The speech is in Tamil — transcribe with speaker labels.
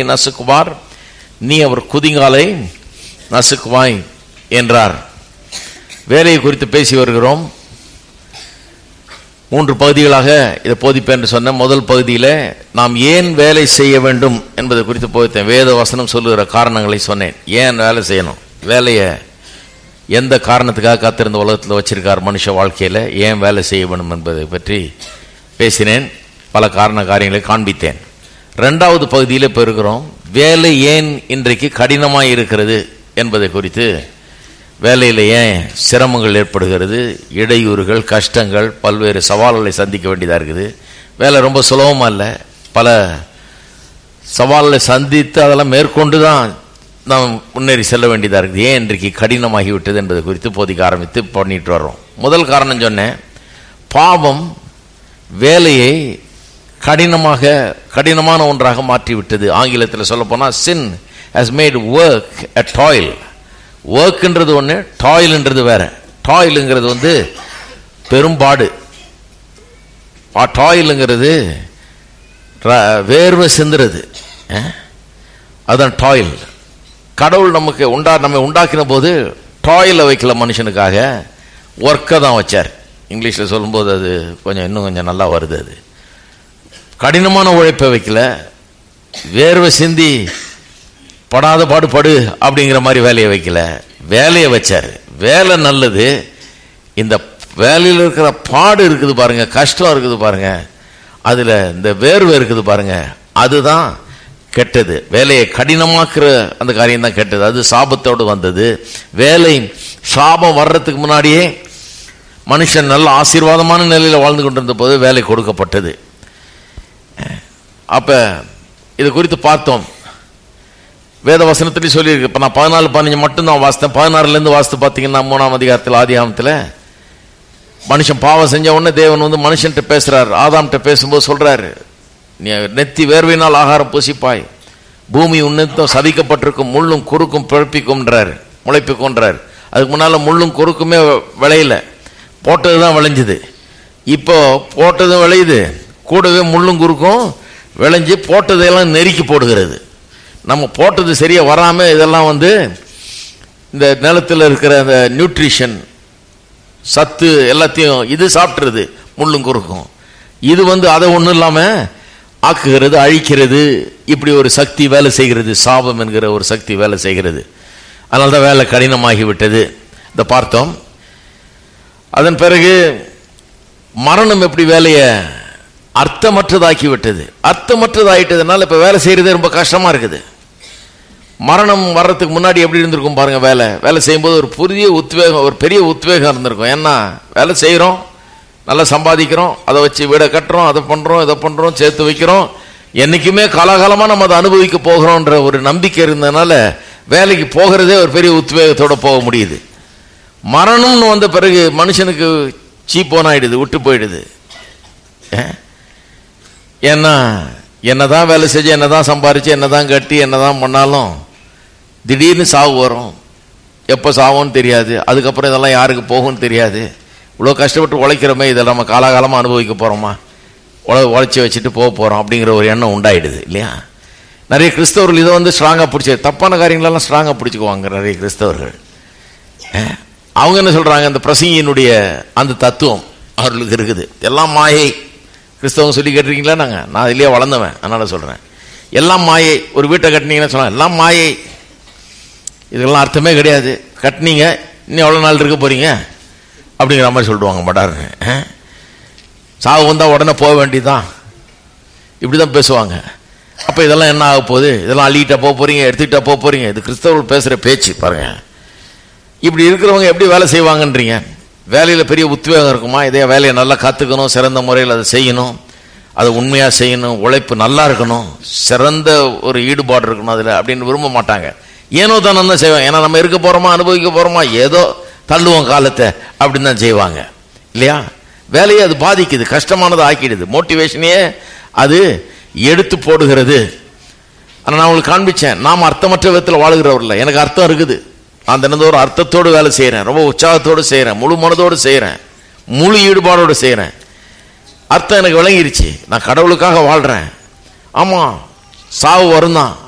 Speaker 1: நசுக்குவார் நீ அவர் குதிங்காலை நசுக்குவாய் என்றார் வேலையை குறித்து பேசி வருகிறோம் மூன்று பகுதிகளாக இதை போதிப்பேன் என்று சொன்ன முதல் பகுதியில் நாம் ஏன் வேலை செய்ய வேண்டும் என்பதை குறித்து போதித்தேன் வேத வசனம் சொல்லுகிற காரணங்களை சொன்னேன் ஏன் வேலை செய்யணும் வேலையை எந்த காரணத்துக்காக காத்திருந்த உலகத்தில் வச்சிருக்கார் மனுஷ வாழ்க்கையில் ஏன் வேலை செய்ய வேண்டும் என்பதை பற்றி பேசினேன் பல காரண காரியங்களை காண்பித்தேன் ரெண்டாவது பகுதியில் இப்போ இருக்கிறோம் வேலை ஏன் இன்றைக்கு கடினமாக இருக்கிறது என்பதை குறித்து வேலையில் ஏன் சிரமங்கள் ஏற்படுகிறது இடையூறுகள் கஷ்டங்கள் பல்வேறு சவால்களை சந்திக்க வேண்டியதாக இருக்குது வேலை ரொம்ப சுலபமாக இல்லை பல சவால்களை சந்தித்து அதெல்லாம் மேற்கொண்டு தான் நாம் முன்னேறி செல்ல வேண்டியதாக இருக்குது ஏன் இன்றைக்கு கடினமாகி விட்டது என்பது குறித்து போதிக்க ஆரம்பித்து பண்ணிட்டு வர்றோம் முதல் காரணம் சொன்னேன் பாவம் வேலையை கடினமாக கடினமான ஒன்றாக மாற்றி விட்டது ஆங்கிலத்தில் சொல்ல போனால் sin has made work a toil ஒர்க்குன்றது ஒன்று டாயில்ன்றது வேற டாயிலுங்கிறது வந்து பெரும்பாடு டாயிலுங்கிறது வேர்வை சிந்துறது அதுதான் டாயில் கடவுள் நமக்கு உண்டா நம்ம உண்டாக்கின போது டாயில வைக்கல மனுஷனுக்காக ஒர்க்கை தான் வச்சார் இங்கிலீஷில் சொல்லும்போது அது கொஞ்சம் இன்னும் கொஞ்சம் நல்லா வருது அது கடினமான உழைப்பை வைக்கல வேர்வை சிந்தி படாத பாடு படு அப்படிங்கிற மாதிரி வேலையை வைக்கல வேலையை வச்சார் வேலை நல்லது இந்த வேலையில் இருக்கிற பாடு இருக்குது பாருங்க கஷ்டம் இருக்குது பாருங்க அதில் இந்த வேர்வை இருக்குது பாருங்க அதுதான் கெட்டது வேலையை கடினமாக்குற அந்த காரியம் தான் கெட்டது அது சாபத்தோடு வந்தது வேலை சாபம் வர்றதுக்கு முன்னாடியே மனுஷன் நல்ல ஆசீர்வாதமான நிலையில் வாழ்ந்து கொண்டிருந்த போது வேலை கொடுக்கப்பட்டது அப்ப இது குறித்து பார்த்தோம் வேத வசனத்திலையும் சொல்லியிருக்கு இப்போ நான் பதினாலு பதினஞ்சு மட்டும் தான் வாசித்தேன் பதினாறுலேருந்து வாசித்து பார்த்தீங்கன்னா மூணாம் அதிகாரத்தில் ஆதி ஆகமத்தில் மனுஷன் பாவம் செஞ்ச உடனே தேவன் வந்து மனுஷன்கிட்ட பேசுறாரு ஆதாம்கிட்ட பேசும்போது சொல்றாரு நீ நெத்தி வேர்வையினால் ஆகாரம் பூசிப்பாய் பூமி உன்னத்தம் சதிக்கப்பட்டிருக்கும் முள்ளும் குறுக்கும் பிழப்பிக்கும்ன்றாரு முளைப்பிக்கும்ன்றாரு அதுக்கு முன்னால் முள்ளும் குறுக்குமே விளையல போட்டது தான் விளைஞ்சுது இப்போ போட்டதும் விளையுது கூடவே முள்ளும் குறுக்கும் விளைஞ்சு போட்டதையெல்லாம் நெருக்கி போடுகிறது நம்ம போட்டது சரியாக வராமல் இதெல்லாம் வந்து இந்த நிலத்தில் இருக்கிற அந்த நியூட்ரிஷன் சத்து எல்லாத்தையும் இது சாப்பிட்றது முள்ளும் குறுக்கும் இது வந்து அதை ஒன்றும் இல்லாமல் ஆக்குகிறது அழிக்கிறது இப்படி ஒரு சக்தி வேலை செய்கிறது சாபம் என்கிற ஒரு சக்தி வேலை செய்கிறது அதனால தான் வேலை கடினமாகி விட்டது இதை பார்த்தோம் அதன் பிறகு மரணம் எப்படி வேலையை அர்த்தமற்றதாக்கி விட்டது அர்த்தமற்றதாயிட்டதுனால இப்போ வேலை செய்யறதே ரொம்ப கஷ்டமா இருக்குது மரணம் வர்றதுக்கு முன்னாடி எப்படி இருந்திருக்கும் பாருங்க வேலை வேலை செய்யும்போது ஒரு புதிய உத்வேகம் ஒரு பெரிய உத்வேகம் இருந்திருக்கும் ஏன்னா வேலை செய்கிறோம் நல்லா சம்பாதிக்கிறோம் அதை வச்சு வீடை கட்டுறோம் அதை பண்ணுறோம் இதை பண்ணுறோம் சேர்த்து வைக்கிறோம் என்றைக்குமே காலாகாலமாக நம்ம அதை அனுபவிக்க போகிறோன்ற ஒரு நம்பிக்கை இருந்ததுனால வேலைக்கு போகிறதே ஒரு பெரிய உத்வேகத்தோட போக முடியுது மரணம்னு வந்த பிறகு மனுஷனுக்கு சீப்போன் ஆயிடுது விட்டு போயிடுது ஏன்னா என்னதான் வேலை செஞ்சு என்னதான் சம்பாரிச்சு என்னதான் கட்டி என்னதான் பண்ணாலும் திடீர்னு சாவு வரும் எப்போ சாவோன்னு தெரியாது அதுக்கப்புறம் இதெல்லாம் யாருக்கு போகும்னு தெரியாது இவ்வளோ கஷ்டப்பட்டு உழைக்கிறோமே இதெல்லாம் நம்ம காலாகாலமாக அனுபவிக்க போகிறோமா உழ உழைச்சி வச்சுட்டு போக போகிறோம் அப்படிங்கிற ஒரு எண்ணம் உண்டாயிடுது இல்லையா நிறைய கிறிஸ்தவர்கள் இதை வந்து ஸ்ட்ராங்காக பிடிச்சி தப்பான காரியங்களெல்லாம் ஸ்ட்ராங்காக பிடிச்சிக்குவாங்க நிறைய கிறிஸ்தவர்கள் அவங்க என்ன சொல்கிறாங்க அந்த பிரசங்கியினுடைய அந்த தத்துவம் அவர்களுக்கு இருக்குது எல்லாம் மாயை கிறிஸ்தவங்க சொல்லி கேட்டிருக்கீங்களா நாங்கள் நான் இல்லையா வளர்ந்தவன் அதனால் சொல்கிறேன் எல்லாம் மாயை ஒரு வீட்டை கட்டினீங்கன்னா சொன்னால் எல்லாம் மாயை இதுக்கெல்லாம் அர்த்தமே கிடையாது கட்டினீங்க இன்னும் எவ்வளோ நாள் இருக்க போகிறீங்க அப்படிங்கிற மாதிரி சொல்லிடுவாங்க மடாருன்னு சாவு வந்தால் உடனே போக வேண்டியதான் இப்படி தான் பேசுவாங்க அப்போ இதெல்லாம் என்ன ஆக போகுது இதெல்லாம் அள்ளிக்கிட்டா போக போகிறீங்க எடுத்துக்கிட்டா போக போகிறீங்க இது கிறிஸ்தவர்கள் பேசுகிற பேச்சு பாருங்க இப்படி இருக்கிறவங்க எப்படி வேலை செய்வாங்கன்றீங்க வேலையில் பெரிய உத்வேகம் இருக்குமா இதே வேலையை நல்லா கற்றுக்கணும் சிறந்த முறையில் அதை செய்யணும் அதை உண்மையாக செய்யணும் உழைப்பு நல்லா இருக்கணும் சிறந்த ஒரு ஈடுபாடு இருக்கணும் அதில் அப்படின்னு விரும்ப மாட்டாங்க ஏனோ தானே தான் செய்வாங்க ஏன்னா நம்ம இருக்க போகிறோமா அனுபவிக்க போகிறோமா ஏதோ தள்ளுவோம் காலத்தை அப்படின்னு தான் செய்வாங்க இல்லையா வேலையை அது பாதிக்குது கஷ்டமானதை ஆக்கிடுது மோட்டிவேஷனையே அது எடுத்து போடுகிறது ஆனால் நான் உங்களுக்கு காண்பிச்சேன் நாம் அர்த்தமற்ற விதத்தில் வாழ்கிறவர்கள் எனக்கு அர்த்தம் இருக்குது நான் தினந்தோறும் அர்த்தத்தோடு வேலை செய்கிறேன் ரொம்ப உற்சாகத்தோடு செய்கிறேன் முழு மனதோடு செய்கிறேன் முழு ஈடுபாடோடு செய்கிறேன் அர்த்தம் எனக்கு விளங்கிருச்சு நான் கடவுளுக்காக வாழ்கிறேன் ஆமாம் சாவு வரும் தான்